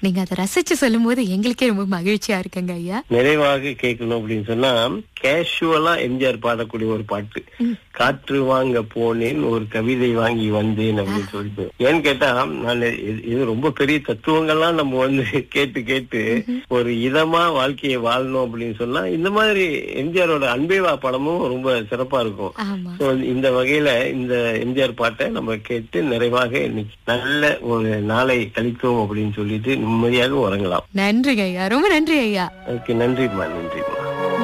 நீங்க அதை ரசிச்சு சொல்லும் போது எங்களுக்கே ரொம்ப மகிழ்ச்சியா இருக்குங்க ஐயா நிறைவாக கேட்கணும் அப்படின்னு சொன்னா கேஷுவலா எம்ஜிஆர் பாடக்கூடிய ஒரு பாட்டு காற்று வாங்க போனேன் ஒரு கவிதை வாங்கி வந்தேன் அப்படின்னு சொல்லிட்டு ஏன்னு கேட்டா நான் இது- இது ரொம்ப பெரிய தத்துவங்கள்லாம் நம்ம வந்து கேட்டு கேட்டு ஒரு இதமா வாழ்க்கையை வாழணும் அப்படின்னு சொன்னா இந்த மாதிரி எம்ஜிஆரோட அன்பேவா படமும் ரொம்ப சிறப்பா இருக்கும் ஆமா So, இந்த வகையில இந்த எம்ஜிஆர் பாட்டை நம்ம கேட்டு நிறைவாக இன்னைக்கு நல்ல ஒரு நாளை கழித்தோம் அப்படின்னு சொல்லிட்டு நிம்மதியாக உறங்கலாம் நன்றிங்க ஐயா ரொம்ப நன்றி ஐயா ஓகே நன்றிம்மா நன்றிம்மா